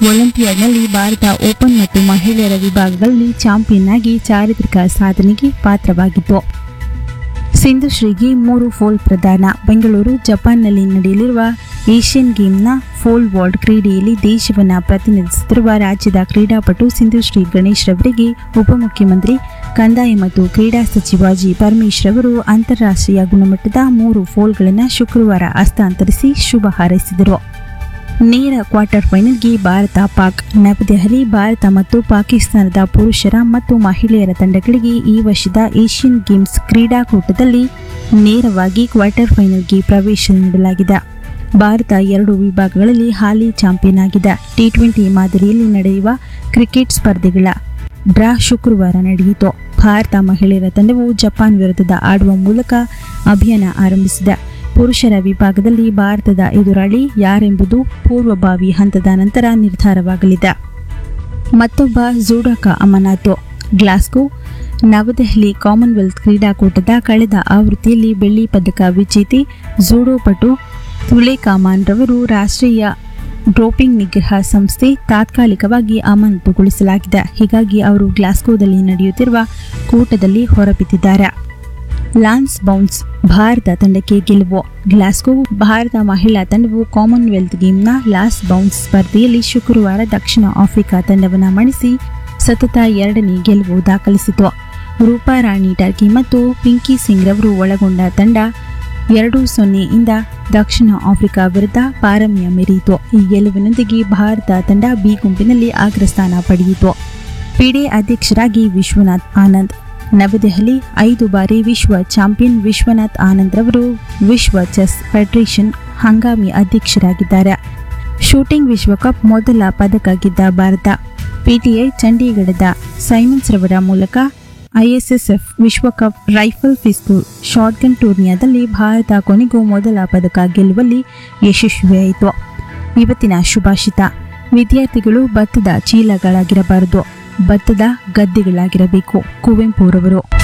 ಒಲಿಂಪಿಯಾಡ್ನಲ್ಲಿ Bharat open ಮತ್ತು ಮಹಿಳೆಯರ ವಿಭಾಗಗಳಲ್ಲಿ ಚಾಂಪಿಯನ್ ಆಗಿ ಚಾರಿತ್ರಿಕ ಸಾಧನೆಗೆ ಪಾತ್ರವಾಗಿತ್ತು ಸಿಂಧು ಶ್ರೀಗೆ ಮೂರು ಫೋಲ್ ಪ್ರದಾನ ಬೆಂಗಳೂರು ಜಪಾನ್ನಲ್ಲಿ ನಡೆಯಲಿರುವ ಏಷ್ಯನ್ ಗೇಮ್ನ ಫೋಲ್ ವಾಲ್ಡ್ ಕ್ರೀಡೆಯಲ್ಲಿ ದೇಶವನ್ನು ಪ್ರತಿನಿಧಿಸುತ್ತಿರುವ ರಾಜ್ಯದ ಕ್ರೀಡಾಪಟು ಸಿಂಧು ಶ್ರೀ ಗಣೇಶ್ ರವರಿಗೆ ಉಪಮುಖ್ಯಮಂತ್ರಿ ಕಂದಾಯ ಮತ್ತು ಕ್ರೀಡಾ ಸಚಿವ ಜಿ ಪರಮೇಶ್ ರವರು ಅಂತಾರಾಷ್ಟ್ರೀಯ ಗುಣಮಟ್ಟದ ಮೂರು ಫೋಲ್ಗಳನ್ನು ಶುಕ್ರವಾರ ಹಸ್ತಾಂತರಿಸಿ ಶುಭ ಹಾರೈಸಿದರು ನೇರ ಕ್ವಾರ್ಟರ್ ಫೈನಲ್ಗೆ ಭಾರತ ಪಾಕ್ ನವದೆಹಲಿ ಭಾರತ ಮತ್ತು ಪಾಕಿಸ್ತಾನದ ಪುರುಷರ ಮತ್ತು ಮಹಿಳೆಯರ ತಂಡಗಳಿಗೆ ಈ ವರ್ಷದ ಏಷ್ಯನ್ ಗೇಮ್ಸ್ ಕ್ರೀಡಾಕೂಟದಲ್ಲಿ ನೇರವಾಗಿ ಕ್ವಾರ್ಟರ್ ಫೈನಲ್ಗೆ ಪ್ರವೇಶ ನೀಡಲಾಗಿದೆ ಭಾರತ ಎರಡು ವಿಭಾಗಗಳಲ್ಲಿ ಹಾಲಿ ಚಾಂಪಿಯನ್ ಆಗಿದೆ ಟಿ ಟ್ವೆಂಟಿ ಮಾದರಿಯಲ್ಲಿ ನಡೆಯುವ ಕ್ರಿಕೆಟ್ ಸ್ಪರ್ಧೆಗಳ ಡ್ರಾ ಶುಕ್ರವಾರ ನಡೆಯಿತು ಭಾರತ ಮಹಿಳೆಯರ ತಂಡವು ಜಪಾನ್ ವಿರುದ್ಧದ ಆಡುವ ಮೂಲಕ ಅಭಿಯಾನ ಆರಂಭಿಸಿದೆ ಪುರುಷರ ವಿಭಾಗದಲ್ಲಿ ಭಾರತದ ಎದುರಾಳಿ ಯಾರೆಂಬುದು ಪೂರ್ವಭಾವಿ ಹಂತದ ನಂತರ ನಿರ್ಧಾರವಾಗಲಿದೆ ಮತ್ತೊಬ್ಬ ಜೂಡಕ ಅಮನಾಥ್ ಗ್ಲಾಸ್ಗೋ ನವದೆಹಲಿ ಕಾಮನ್ವೆಲ್ತ್ ಕ್ರೀಡಾಕೂಟದ ಕಳೆದ ಆವೃತ್ತಿಯಲ್ಲಿ ಬೆಳ್ಳಿ ಪದಕ ವಿಜೇತೆ ಜೂಡೋ ಪಟು ತುಲೇಕಾಮಾನ್ ರವರು ರಾಷ್ಟ್ರೀಯ ಡೋಪಿಂಗ್ ನಿಗ್ರಹ ಸಂಸ್ಥೆ ತಾತ್ಕಾಲಿಕವಾಗಿ ಅಮಾನತುಗೊಳಿಸಲಾಗಿದೆ ಹೀಗಾಗಿ ಅವರು ಗ್ಲಾಸ್ಗೋದಲ್ಲಿ ನಡೆಯುತ್ತಿರುವ ಕೂಟದಲ್ಲಿ ಹೊರಬಿದ್ದಿದ್ದಾರೆ ಲಾನ್ಸ್ ಬೌನ್ಸ್ ಭಾರತ ತಂಡಕ್ಕೆ ಗೆಲುವು ಗ್ಲಾಸ್ಗೋ ಭಾರತ ಮಹಿಳಾ ತಂಡವು ಕಾಮನ್ವೆಲ್ತ್ ಗೇಮ್ನ ಲಾಸ್ ಬೌನ್ಸ್ ಸ್ಪರ್ಧೆಯಲ್ಲಿ ಶುಕ್ರವಾರ ದಕ್ಷಿಣ ಆಫ್ರಿಕಾ ತಂಡವನ್ನು ಮಣಿಸಿ ಸತತ ಎರಡನೇ ಗೆಲುವು ದಾಖಲಿಸಿತು ರೂಪಾ ರಾಣಿ ಟರ್ಕಿ ಮತ್ತು ಪಿಂಕಿ ಸಿಂಗ್ ರವರು ಒಳಗೊಂಡ ತಂಡ ಎರಡು ಸೊನ್ನೆಯಿಂದ ದಕ್ಷಿಣ ಆಫ್ರಿಕಾ ವಿರುದ್ಧ ಪಾರಮ್ಯ ಮೆರೆಯಿತು ಈ ಗೆಲುವಿನೊಂದಿಗೆ ಭಾರತ ತಂಡ ಬಿ ಗುಂಪಿನಲ್ಲಿ ಅಗ್ರಸ್ಥಾನ ಪಡೆಯಿತು ಪಿಡೆ ಅಧ್ಯಕ್ಷರಾಗಿ ವಿಶ್ವನಾಥ್ ಆನಂದ್ ನವದೆಹಲಿ ಐದು ಬಾರಿ ವಿಶ್ವ ಚಾಂಪಿಯನ್ ವಿಶ್ವನಾಥ್ ಆನಂದ್ ರವರು ವಿಶ್ವ ಚೆಸ್ ಫೆಡರೇಷನ್ ಹಂಗಾಮಿ ಅಧ್ಯಕ್ಷರಾಗಿದ್ದಾರೆ ಶೂಟಿಂಗ್ ವಿಶ್ವಕಪ್ ಮೊದಲ ಪದಕ ಗೆದ್ದ ಭಾರತ ಪಿಟಿಐ ಚಂಡೀಗಢದ ಸೈಮನ್ಸ್ ರವರ ಮೂಲಕ ಐಎಸ್ಎಸ್ಎಫ್ ವಿಶ್ವಕಪ್ ರೈಫಲ್ ಪಿಸ್ತೂಲ್ ಶಾಟ್ಗನ್ ಟೂರ್ನಿಯಾದಲ್ಲಿ ಭಾರತ ಕೊನೆಗೂ ಮೊದಲ ಪದಕ ಗೆಲ್ಲುವಲ್ಲಿ ಯಶಸ್ವಿಯಾಯಿತು ಇವತ್ತಿನ ಶುಭಾಷಿತ ವಿದ್ಯಾರ್ಥಿಗಳು ಭತ್ತದ ಚೀಲಗಳಾಗಿರಬಾರದು ಭತ್ತದ ಗದ್ದೆಗಳಾಗಿರಬೇಕು ಕುವೆಂಪುರವರು